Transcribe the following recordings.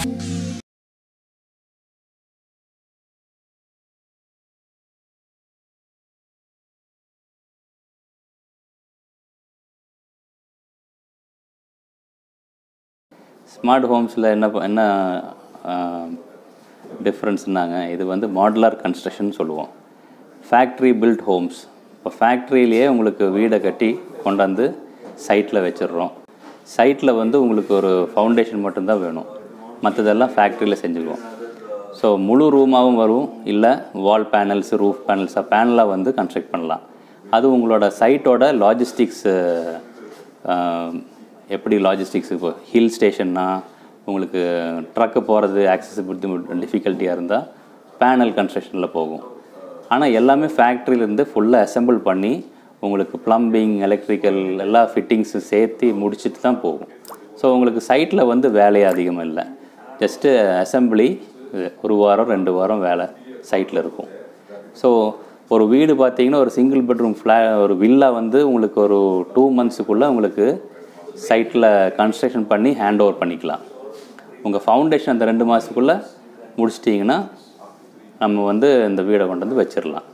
smart ஹோம்ஸில் என்ன ப- என்ன டிஃப்ரென்ஸ்னாங்க இது வந்து மாடுலார் கன்ஸ்ட்ரக்ஷன் சொல்லுவோம் ஃபேக்ட்ரி பில்ட் ஹோம்ஸ் இப்போ ஃபேக்ட்ரியிலேயே உங்களுக்கு வீடை கட்டி கொண்டாந்து சைட்டில் வச்சிடுறோம் சைட்டில் வந்து உங்களுக்கு ஒரு ஃபவுண்டேஷன் மட்டும்தான் வேணும் மற்றதெல்லாம் ஃபேக்ட்ரியில் செஞ்சுக்குவோம் ஸோ முழு ரூமாகவும் வரும் இல்லை வால் பேனல்ஸ் ரூஃப் பேனல்ஸாக பேனலாக வந்து கன்ஸ்ட்ரக்ட் பண்ணலாம் அது உங்களோட சைட்டோட லாஜிஸ்டிக்ஸ் எப்படி லாஜிஸ்டிக்ஸ் இப்போ ஹில் ஸ்டேஷன்னா உங்களுக்கு ட்ரக்கு போகிறது ஆக்சசிபிலிட்டி டிஃபிகல்ட்டியாக இருந்தால் பேனல் கன்ஸ்ட்ரக்ஷனில் போகும் ஆனால் எல்லாமே ஃபேக்ட்ரியிலேருந்து ஃபுல்லாக அசெம்பிள் பண்ணி உங்களுக்கு ப்ளம்பிங் எலக்ட்ரிக்கல் எல்லா ஃபிட்டிங்ஸும் சேர்த்து முடிச்சுட்டு தான் போகும் ஸோ உங்களுக்கு சைட்டில் வந்து வேலையே அதிகமாக இல்லை ஜஸ்ட்டு அசெம்பிளி ஒரு வாரம் ரெண்டு வாரம் வேலை சைட்டில் இருக்கும் ஸோ ஒரு வீடு பார்த்தீங்கன்னா ஒரு சிங்கிள் பெட்ரூம் ஃப்ளா ஒரு வில்லா வந்து உங்களுக்கு ஒரு டூ மந்த்ஸுக்குள்ளே உங்களுக்கு சைட்டில் கன்ஸ்ட்ரக்ஷன் பண்ணி ஹேண்ட் ஓவர் பண்ணிக்கலாம் உங்கள் ஃபவுண்டேஷன் அந்த ரெண்டு மாதத்துக்குள்ளே முடிச்சிட்டிங்கன்னா நம்ம வந்து இந்த வீடை கொண்டு வந்து வச்சிடலாம்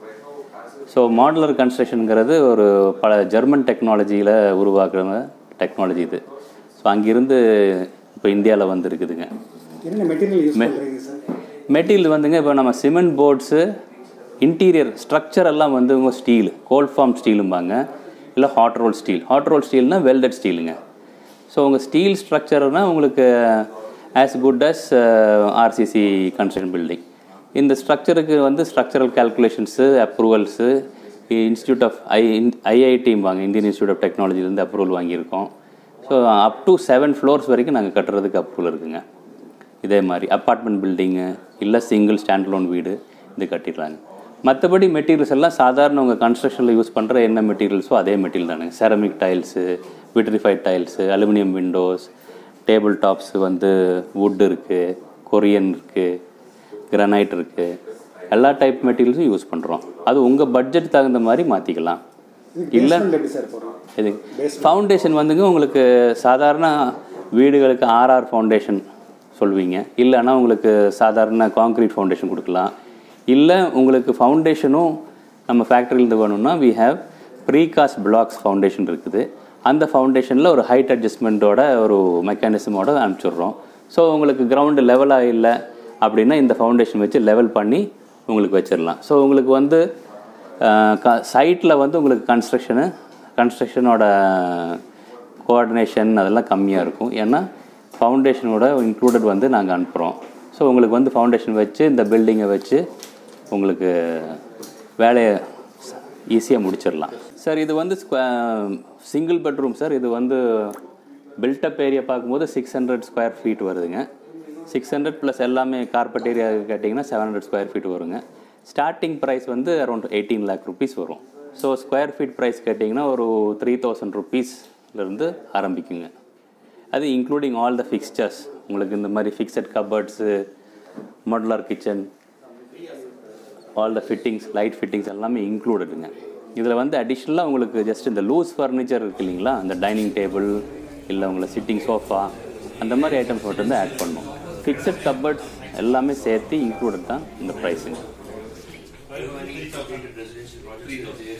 ஸோ மாடுலர் கன்ஸ்ட்ரக்ஷனுங்கிறது ஒரு பல ஜெர்மன் டெக்னாலஜியில் உருவாக்குற டெக்னாலஜி இது ஸோ அங்கிருந்து இப்போ இந்தியாவில் வந்து இருக்குதுங்க என்ன மெட்டீரியல் யூஸ் பண்ணுறீங்க சார் மெட்டீரியல் வந்துங்க இப்போ நம்ம சிமெண்ட் போர்ட்ஸு இன்டீரியர் ஸ்ட்ரக்சர் எல்லாம் வந்து உங்கள் ஸ்டீல் கோல்ட் ஃபார்ம் ஸ்டீலும்பாங்க இல்லை hot roll steel hot roll ஸ்டீல்னால் வெல்டட் ஸ்டீலுங்க ஸோ உங்கள் ஸ்டீல் ஸ்ட்ரக்சர்னால் உங்களுக்கு as good as RCC construction building இந்த ஸ்ட்ரக்சருக்கு வந்து structural calculations approvals institute of I ஐஐடிம்பாங்க இந்தியன் இன்ஸ்டியூட் ஆஃப் டெக்னாலஜிலேருந்து அப்ரூவல் வாங்கியிருக்கோம் so up to seven floors வரைக்கும் நாங்கள் கட்டுறதுக்கு அப்ரூவல் இருக்குங்க இதே மாதிரி அப்பார்ட்மெண்ட் பில்டிங்கு இல்லை சிங்கிள் ஸ்டாண்ட்லோன் வீடு இது கட்டிடுறாங்க மற்றபடி மெட்டீரியல்ஸ் எல்லாம் சாதாரண உங்கள் கன்ஸ்ட்ரக்ஷனில் யூஸ் பண்ணுற என்ன மெட்டீரியல்ஸோ அதே மெட்டீரியல் தானுங்க ceramic tiles vitrified tiles aluminium windows table tops வந்து வுட் இருக்குது கொரியன் இருக்குது கிரானைட் இருக்குது எல்லா டைப் மெட்டீரியல்ஸும் யூஸ் பண்ணுறோம் அது உங்கள் பட்ஜெட் தகுந்த மாதிரி மாற்றிக்கலாம் இல்லை பேஸ்மெண்ட் எப்படி சார் போடுறோம் இது ஃபவுண்டேஷன் வந்துங்க உங்களுக்கு சாதாரண வீடுகளுக்கு ஆர்ஆர் ஃபவுண்டேஷன் சொல்வீங்க இல்லைன்னா உங்களுக்கு சாதாரண காங்க்ரீட் ஃபவுண்டேஷன் கொடுக்கலாம் இல்லை உங்களுக்கு ஃபவுண்டேஷனும் நம்ம ஃபேக்ட்ரியிலேருந்து வேணும்னா we have precast blocks foundation இருக்குது அந்த ஃபவுண்டேஷனில் ஒரு ஹைட் அட்ஜஸ்ட்மெண்ட்டோட ஒரு மெக்கானிசமோட அனுப்பிச்சிடுறோம் ஸோ உங்களுக்கு கிரவுண்டு லெவலாக இல்லை அப்படின்னா இந்த ஃபவுண்டேஷன் வச்சு லெவல் பண்ணி உங்களுக்கு வச்சிடலாம் ஸோ உங்களுக்கு வந்து சைட்டில் வந்து உங்களுக்கு கன்ஸ்ட்ரக்ஷனு கன்ஸ்ட்ரக்ஷனோட கோஆர்டினேஷன் அதெல்லாம் கம்மியாக இருக்கும் ஏன்னா ஃபவுண்டேஷனோட இன்க்ளூடட் வந்து நாங்கள் அனுப்புகிறோம் ஸோ உங்களுக்கு வந்து ஃபவுண்டேஷன் வச்சு இந்த பில்டிங்கை வச்சு உங்களுக்கு வேலையை ஈஸியாக முடிச்சிடலாம் சார் இது வந்து சிங்கிள் பெட்ரூம் சார் இது வந்து பில்டப் ஏரியா பார்க்கும்போது சிக்ஸ் ஹண்ட்ரட் ஸ்கொயர் ஃபீட் வருதுங்க சிக்ஸ் ஹண்ட்ரட் ப்ளஸ் எல்லாமே கார்பெட் ஏரியா கேட்டிங்கன்னா செவன் ஹண்ட்ரட் ஸ்கொயர் ஃபீட் வருங்க ஸ்டார்டிங் ப்ரைஸ் வந்து அரௌண்ட் எயிட்டீன் லேக் ருபீஸ் வரும் ஸோ ஸ்கொயர் ஃபீட் ப்ரைஸ் கேட்டிங்கன்னா ஒரு த்ரீ தௌசண்ட் ருபீஸ்லேருந்து ஆரம்பிக்குங்க அது இன்க்ளூடிங் ஆல் த ஃபிக்ஸ்சர்ஸ் உங்களுக்கு இந்த மாதிரி fixed cupboards modular kitchen all the fittings light fittings எல்லாமே இன்க்ளூடடுங்க இதில் வந்து அடிஷ்னலாக உங்களுக்கு ஜஸ்ட் இந்த லூஸ் ஃபர்னிச்சர் இருக்கு இல்லைங்களா இந்த டைனிங் டேபிள் இல்லை உங்களை சிட்டிங் சோஃபா அந்த மாதிரி ஐட்டம்ஸ் மட்டும் வந்து ஆட் பண்ணும் ஃபிக்ஸட் கபர்ட்ஸ் எல்லாமே சேர்த்து இன்க்ளூடட் தான் இந்த ப்ரைஸுங்க